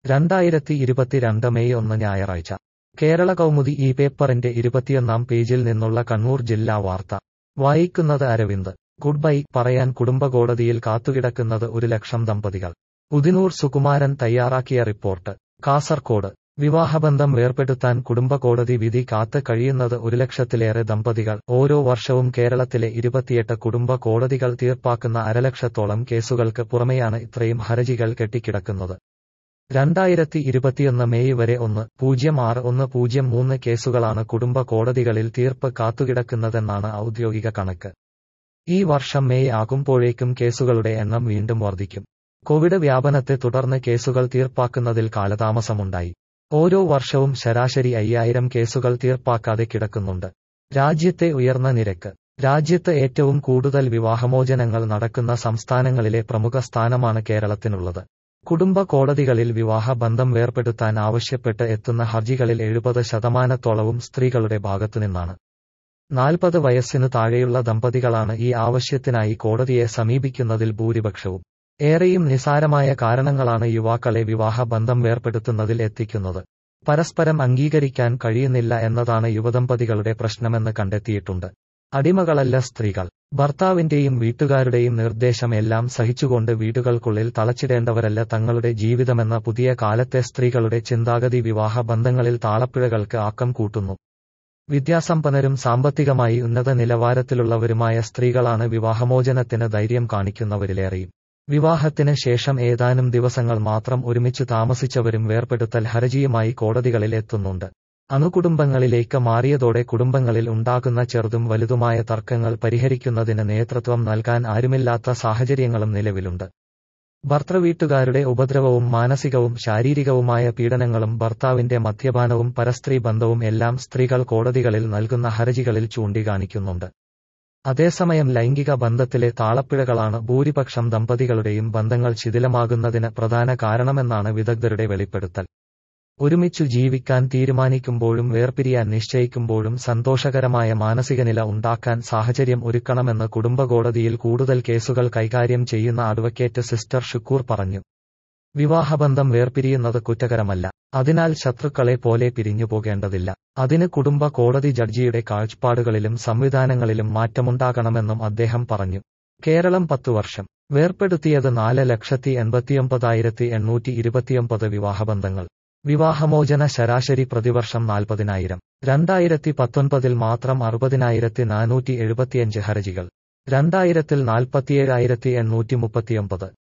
രണ്ടായിരത്തി ഇരുപത്തിരണ്ട് മെയ് ഒന്ന് ഞായറാഴ്ച കേരള കൗമുദി ഈ പേപ്പറിന്റെ ഇരുപത്തിയൊന്നാം പേജിൽ നിന്നുള്ള കണ്ണൂർ ജില്ലാ വാർത്ത വായിക്കുന്നത് അരവിന്ദ് ഗുഡ് ബൈ പറയാൻ കുടുംബകോടതിയിൽ കാത്തുകിടക്കുന്നത് ഒരു ലക്ഷം ദമ്പതികൾ ഉദിനൂർ സുകുമാരൻ തയ്യാറാക്കിയ റിപ്പോർട്ട് കാസർകോട് വിവാഹബന്ധം വേർപെടുത്താൻ കുടുംബകോടതി വിധി കാത്ത് കഴിയുന്നത് ഒരു ലക്ഷത്തിലേറെ ദമ്പതികൾ ഓരോ വർഷവും കേരളത്തിലെ ഇരുപത്തിയെട്ട് കുടുംബ കോടതികൾ തീർപ്പാക്കുന്ന അരലക്ഷത്തോളം കേസുകൾക്ക് പുറമെയാണ് ഇത്രയും ഹർജികൾ കെട്ടിക്കിടക്കുന്നത് രണ്ടായിരത്തി ഇരുപത്തിയൊന്ന് മെയ് വരെ ഒന്ന് പൂജ്യം ആറ് ഒന്ന് പൂജ്യം മൂന്ന് കേസുകളാണ് കുടുംബ കോടതികളിൽ തീർപ്പ് കാത്തുകിടക്കുന്നതെന്നാണ് ഔദ്യോഗിക കണക്ക് ഈ വർഷം മെയ് ആകുമ്പോഴേക്കും കേസുകളുടെ എണ്ണം വീണ്ടും വർദ്ധിക്കും കോവിഡ് വ്യാപനത്തെ തുടർന്ന് കേസുകൾ തീർപ്പാക്കുന്നതിൽ കാലതാമസമുണ്ടായി ഓരോ വർഷവും ശരാശരി അയ്യായിരം കേസുകൾ തീർപ്പാക്കാതെ കിടക്കുന്നുണ്ട് രാജ്യത്തെ ഉയർന്ന നിരക്ക് രാജ്യത്ത് ഏറ്റവും കൂടുതൽ വിവാഹമോചനങ്ങൾ നടക്കുന്ന സംസ്ഥാനങ്ങളിലെ പ്രമുഖ സ്ഥാനമാണ് കേരളത്തിനുള്ളത് കുടുംബ കോടതികളിൽ വിവാഹ ബന്ധം വേർപെടുത്താൻ ആവശ്യപ്പെട്ട് എത്തുന്ന ഹർജികളിൽ എഴുപത് ശതമാനത്തോളവും സ്ത്രീകളുടെ ഭാഗത്തുനിന്നാണ് നാൽപ്പത് വയസ്സിനു താഴെയുള്ള ദമ്പതികളാണ് ഈ ആവശ്യത്തിനായി കോടതിയെ സമീപിക്കുന്നതിൽ ഭൂരിപക്ഷവും ഏറെയും നിസാരമായ കാരണങ്ങളാണ് യുവാക്കളെ വിവാഹ ബന്ധം വേർപെടുത്തുന്നതിൽ എത്തിക്കുന്നത് പരസ്പരം അംഗീകരിക്കാൻ കഴിയുന്നില്ല എന്നതാണ് യുവദമ്പതികളുടെ പ്രശ്നമെന്ന് കണ്ടെത്തിയിട്ടുണ്ട് അടിമകളല്ല സ്ത്രീകൾ ഭർത്താവിന്റെയും വീട്ടുകാരുടെയും നിർദ്ദേശം എല്ലാം സഹിച്ചുകൊണ്ട് വീടുകൾക്കുള്ളിൽ തളച്ചിടേണ്ടവരല്ല തങ്ങളുടെ ജീവിതമെന്ന പുതിയ കാലത്തെ സ്ത്രീകളുടെ ചിന്താഗതി വിവാഹ ബന്ധങ്ങളിൽ താളപ്പിഴകൾക്ക് ആക്കം കൂട്ടുന്നു വിദ്യാസമ്പന്നരും സാമ്പത്തികമായി ഉന്നത നിലവാരത്തിലുള്ളവരുമായ സ്ത്രീകളാണ് വിവാഹമോചനത്തിന് ധൈര്യം കാണിക്കുന്നവരിലേറെയും വിവാഹത്തിന് ശേഷം ഏതാനും ദിവസങ്ങൾ മാത്രം ഒരുമിച്ചു താമസിച്ചവരും വേർപെടുത്തൽ ഹർജിയുമായി കോടതികളിൽ എത്തുന്നുണ്ട് അണുകുടുംബങ്ങളിലേക്ക് മാറിയതോടെ കുടുംബങ്ങളിൽ ഉണ്ടാകുന്ന ചെറുതും വലുതുമായ തർക്കങ്ങൾ പരിഹരിക്കുന്നതിന് നേതൃത്വം നൽകാൻ ആരുമില്ലാത്ത സാഹചര്യങ്ങളും നിലവിലുണ്ട് ഭർത്തൃവീട്ടുകാരുടെ ഉപദ്രവവും മാനസികവും ശാരീരികവുമായ പീഡനങ്ങളും ഭർത്താവിന്റെ മദ്യപാനവും പരസ്ത്രീ ബന്ധവും എല്ലാം സ്ത്രീകൾ കോടതികളിൽ നൽകുന്ന ഹർജികളിൽ ചൂണ്ടിക്കാണിക്കുന്നുണ്ട് അതേസമയം ലൈംഗിക ബന്ധത്തിലെ താളപ്പിഴകളാണ് ഭൂരിപക്ഷം ദമ്പതികളുടെയും ബന്ധങ്ങൾ ശിഥിലമാകുന്നതിന് പ്രധാന കാരണമെന്നാണ് വിദഗ്ധരുടെ വെളിപ്പെടുത്തൽ ഒരുമിച്ചു ജീവിക്കാൻ തീരുമാനിക്കുമ്പോഴും വേർപിരിയാൻ നിശ്ചയിക്കുമ്പോഴും സന്തോഷകരമായ മാനസികനില ഉണ്ടാക്കാൻ സാഹചര്യം ഒരുക്കണമെന്ന് കുടുംബകോടതിയിൽ കൂടുതൽ കേസുകൾ കൈകാര്യം ചെയ്യുന്ന അഡ്വക്കേറ്റ് സിസ്റ്റർ ഷുക്കൂർ പറഞ്ഞു വിവാഹബന്ധം വേർപിരിയുന്നത് കുറ്റകരമല്ല അതിനാൽ ശത്രുക്കളെ പോലെ പിരിഞ്ഞു പോകേണ്ടതില്ല അതിന് കുടുംബ കോടതി ജഡ്ജിയുടെ കാഴ്ചപ്പാടുകളിലും സംവിധാനങ്ങളിലും മാറ്റമുണ്ടാകണമെന്നും അദ്ദേഹം പറഞ്ഞു കേരളം പത്തു വർഷം വേർപ്പെടുത്തിയത് നാല് ലക്ഷത്തി എൺപത്തിയൊമ്പതായിരത്തി എണ്ണൂറ്റി ഇരുപത്തിയൊമ്പത് വിവാഹബന്ധങ്ങൾ വിവാഹമോചന ശരാശരി പ്രതിവർഷം നാൽപ്പതിനായിരം രണ്ടായിരത്തി പത്തൊൻപതിൽ മാത്രം അറുപതിനായിരത്തി നാനൂറ്റി എഴുപത്തിയഞ്ച് ഹർജികൾ രണ്ടായിരത്തിൽ നാൽപ്പത്തിയേഴായിരത്തി എണ്ണൂറ്റി മുപ്പത്തിയൊമ്പത്